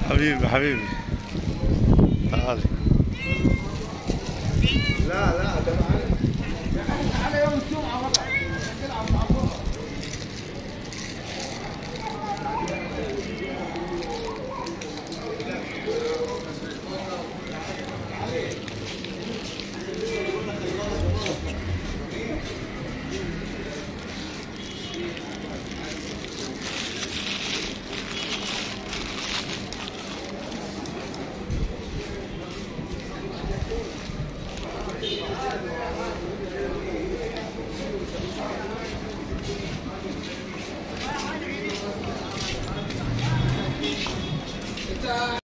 حبيبي حبيبي تعالي لا لا ده معانا على يوم الجمعه بقى نلعب مع